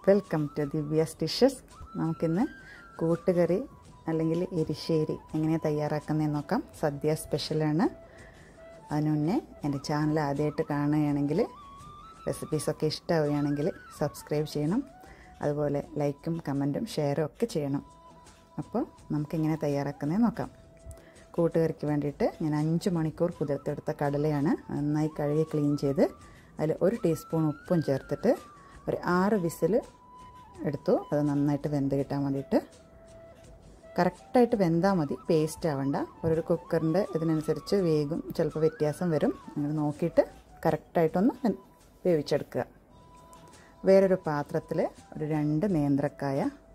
welcome to Divya's dishes നമുക്കിന്ന് കൂട്ടുകറി അല്ലെങ്കിൽ എരിശ്ശേരി എങ്ങനെയാണ് തയ്യാറാക്കുന്നതെന്ന് നോക്കാം സദ്യ സ്പെഷ്യലാണ് അതിന് മുന്നേ എൻ്റെ ചാനൽ ആദ്യമായിട്ട് കാണുകയാണെങ്കിൽ റെസിപ്പീസൊക്കെ ഇഷ്ടമാവുകയാണെങ്കിൽ സബ്സ്ക്രൈബ് ചെയ്യണം അതുപോലെ ലൈക്കും കമൻറ്റും ഷെയറും ഒക്കെ ചെയ്യണം അപ്പോൾ നമുക്കെങ്ങനെ തയ്യാറാക്കുന്നതെന്ന് നോക്കാം കൂട്ടുകറിക്ക് വേണ്ടിയിട്ട് ഞാൻ അഞ്ച് മണിക്കൂർ കുതിർത്തെടുത്ത കടലയാണ് നന്നായി കഴുകി ക്ലീൻ ചെയ്ത് അതിൽ ഒരു ടീസ്പൂൺ ഉപ്പും ചേർത്തിട്ട് ഒരു ആറ് വിസിൽ എടുത്തു അത് നന്നായിട്ട് വെന്ത് കിട്ടാൻ വേണ്ടിയിട്ട് കറക്റ്റായിട്ട് വെന്താൽ മതി പേസ്റ്റ് ആവണ്ട ഒരു കുക്കറിൻ്റെ ഇതിനനുസരിച്ച് വേഗം ചിലപ്പോൾ വ്യത്യാസം വരും നിങ്ങൾ നോക്കിയിട്ട് കറക്റ്റായിട്ടൊന്ന് വേവിച്ചെടുക്കുക വേറൊരു പാത്രത്തിൽ ഒരു രണ്ട് നേന്ത്രക്കായ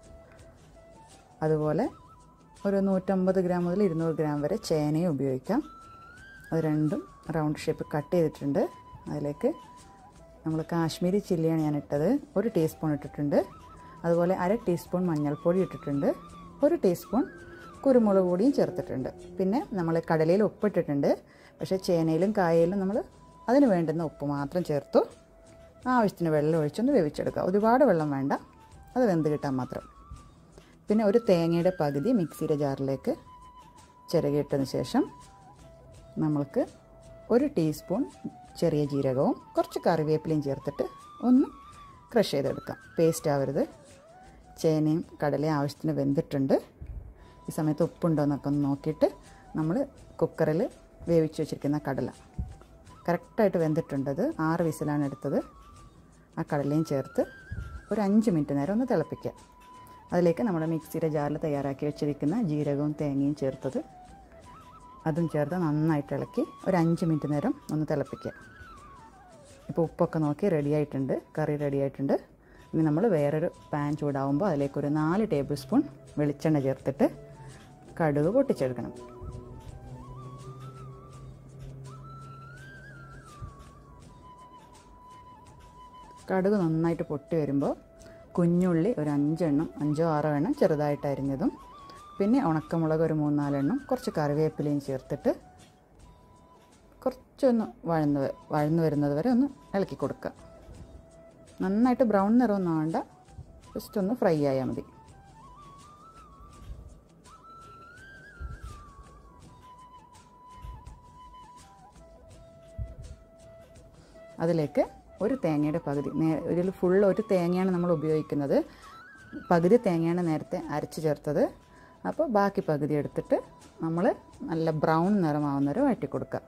അതുപോലെ ഒരു നൂറ്റമ്പത് ഗ്രാം മുതൽ ഇരുന്നൂറ് ഗ്രാം വരെ ചേനയും ഉപയോഗിക്കാം അത് രണ്ടും റൗണ്ട് ഷേപ്പ് കട്ട് ചെയ്തിട്ടുണ്ട് അതിലേക്ക് നമ്മൾ കാശ്മീരി ചില്ലിയാണ് ഞാൻ ഇട്ടത് ഒരു ടീസ്പൂൺ ഇട്ടിട്ടുണ്ട് അതുപോലെ അര ടീസ്പൂൺ മഞ്ഞൾപ്പൊടി ഇട്ടിട്ടുണ്ട് ഒരു ടീസ്പൂൺ കുരുമുളക് പൊടിയും ചേർത്തിട്ടുണ്ട് പിന്നെ നമ്മൾ കടലയിൽ ഉപ്പിട്ടിട്ടുണ്ട് പക്ഷേ ചേനയിലും കായയിലും നമ്മൾ അതിന് വേണ്ടുന്ന ഉപ്പ് മാത്രം ചേർത്തു ആവശ്യത്തിന് വെള്ളം ഒഴിച്ചൊന്ന് വേവിച്ചെടുക്കുക ഒരുപാട് വെള്ളം വേണ്ട അത് വെന്ത് കിട്ടാൻ മാത്രം പിന്നെ ഒരു തേങ്ങയുടെ പകുതി മിക്സിയുടെ ജാറിലേക്ക് ചിരകിയിട്ടതിന് ശേഷം നമ്മൾക്ക് ഒരു ടീസ്പൂൺ ചെറിയ ജീരകവും കുറച്ച് കറിവേപ്പിലയും ചേർത്തിട്ട് ഒന്ന് ക്രഷ് ചെയ്തെടുക്കാം പേസ്റ്റ് ആവരുത് ചേനയും കടലയും ആവശ്യത്തിന് വെന്തിട്ടുണ്ട് ഈ സമയത്ത് ഉപ്പുണ്ടോ എന്നൊക്കെ ഒന്ന് നോക്കിയിട്ട് നമ്മൾ കുക്കറിൽ വേവിച്ച് വെച്ചിരിക്കുന്ന കടല കറക്റ്റായിട്ട് വെന്തിട്ടുണ്ട് അത് ആറ് വിസിലാണ് എടുത്തത് ആ കടലയും ചേർത്ത് ഒരു അഞ്ച് മിനിറ്റ് നേരം ഒന്ന് തിളപ്പിക്കുക അതിലേക്ക് നമ്മുടെ മിക്സിയുടെ ജാറിൽ തയ്യാറാക്കി വെച്ചിരിക്കുന്ന ജീരകവും തേങ്ങയും ചേർത്തത് അതും ചേർത്ത് നന്നായിട്ട് ഇളക്കി ഒരു അഞ്ച് മിനിറ്റ് നേരം ഒന്ന് തിളപ്പിക്കുക ഇപ്പോൾ ഉപ്പൊക്കെ നോക്കി റെഡി ആയിട്ടുണ്ട് കറി റെഡി ആയിട്ടുണ്ട് ഇനി നമ്മൾ വേറൊരു പാൻ ചൂടാവുമ്പോൾ അതിലേക്ക് ഒരു നാല് ടേബിൾ സ്പൂൺ വെളിച്ചെണ്ണ ചേർത്തിട്ട് കടുക് പൊട്ടിച്ചെടുക്കണം കടുക് നന്നായിട്ട് പൊട്ടി വരുമ്പോൾ കുഞ്ഞുള്ളി ഒരു അഞ്ചെണ്ണം അഞ്ചോ ആറോ എണ്ണം ചെറുതായിട്ട് അരിഞ്ഞതും പിന്നെ ഉണക്കമുളക് ഒരു മൂന്നാലെണ്ണം കുറച്ച് കറിവേപ്പിലയും ചേർത്തിട്ട് കുറച്ചൊന്ന് വഴന്ന് വഴന്ന് വരുന്നത് വരെ ഒന്ന് ഇളക്കി കൊടുക്കുക നന്നായിട്ട് ബ്രൗൺ നിറമൊന്നും ആവേണ്ട ജസ്റ്റ് ഒന്ന് ഫ്രൈ ആയാൽ മതി അതിലേക്ക് ഒരു തേങ്ങയുടെ പകുതി ഇതിൽ ഫുൾ ഒരു തേങ്ങയാണ് നമ്മൾ ഉപയോഗിക്കുന്നത് പകുതി തേങ്ങയാണ് നേരത്തെ അരച്ച് ചേർത്തത് അപ്പോൾ ബാക്കി പകുതി എടുത്തിട്ട് നമ്മൾ നല്ല ബ്രൗൺ നിറമാവുന്നവരെ വഴറ്റി കൊടുക്കുക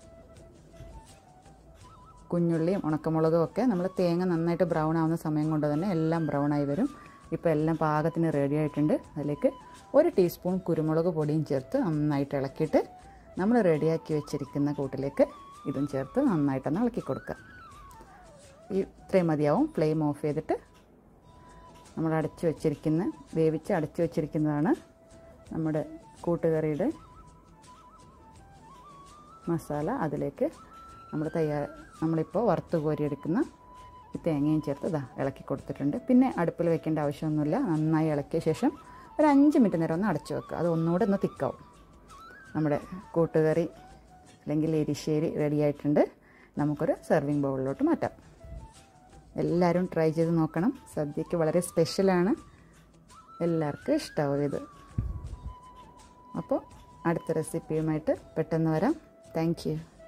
കുഞ്ഞുള്ളിയും ഉണക്കമുളകും ഒക്കെ നമ്മൾ തേങ്ങ നന്നായിട്ട് ബ്രൗൺ ആവുന്ന സമയം കൊണ്ട് തന്നെ എല്ലാം ബ്രൗൺ ആയി വരും ഇപ്പോൾ എല്ലാം പാകത്തിന് റെഡി ആയിട്ടുണ്ട് അതിലേക്ക് ഒരു ടീസ്പൂൺ കുരുമുളക് പൊടിയും ചേർത്ത് നന്നായിട്ട് ഇളക്കിയിട്ട് നമ്മൾ റെഡിയാക്കി വെച്ചിരിക്കുന്ന കൂട്ടിലേക്ക് ഇതും ചേർത്ത് നന്നായിട്ടൊന്ന് ഇളക്കി കൊടുക്കുക ഈ ഇത്രയും മതിയാവും ഫ്ലെയിം ഓഫ് ചെയ്തിട്ട് നമ്മൾ അടച്ചു വെച്ചിരിക്കുന്ന വേവിച്ച് അടച്ചു വെച്ചിരിക്കുന്നതാണ് നമ്മുടെ കൂട്ടുകറിയുടെ മസാല അതിലേക്ക് നമ്മൾ തയ്യാർ നമ്മളിപ്പോൾ വറുത്ത് കോരിയെടുക്കുന്ന ഈ തേങ്ങയും ചേർത്ത് ഇതാ ഇളക്കി കൊടുത്തിട്ടുണ്ട് പിന്നെ അടുപ്പിൽ വെക്കേണ്ട ആവശ്യമൊന്നുമില്ല നന്നായി ഇളക്കിയ ശേഷം ഒരു അഞ്ച് മിനിറ്റ് നേരം ഒന്ന് അടച്ചു വെക്കുക അത് ഒന്നുകൂടെ ഒന്ന് തിക്കാവും നമ്മുടെ കൂട്ടുകറി അല്ലെങ്കിൽ എരിശ്ശേരി റെഡി ആയിട്ടുണ്ട് നമുക്കൊരു സെർവിങ് ബൗളിലോട്ട് മാറ്റാം എല്ലാവരും ട്രൈ ചെയ്ത് നോക്കണം സദ്യക്ക് വളരെ സ്പെഷ്യലാണ് എല്ലാവർക്കും ഇഷ്ടമാവും ഇത് അപ്പോൾ അടുത്ത റെസിപ്പിയുമായിട്ട് പെട്ടെന്ന് വരാം താങ്ക് യു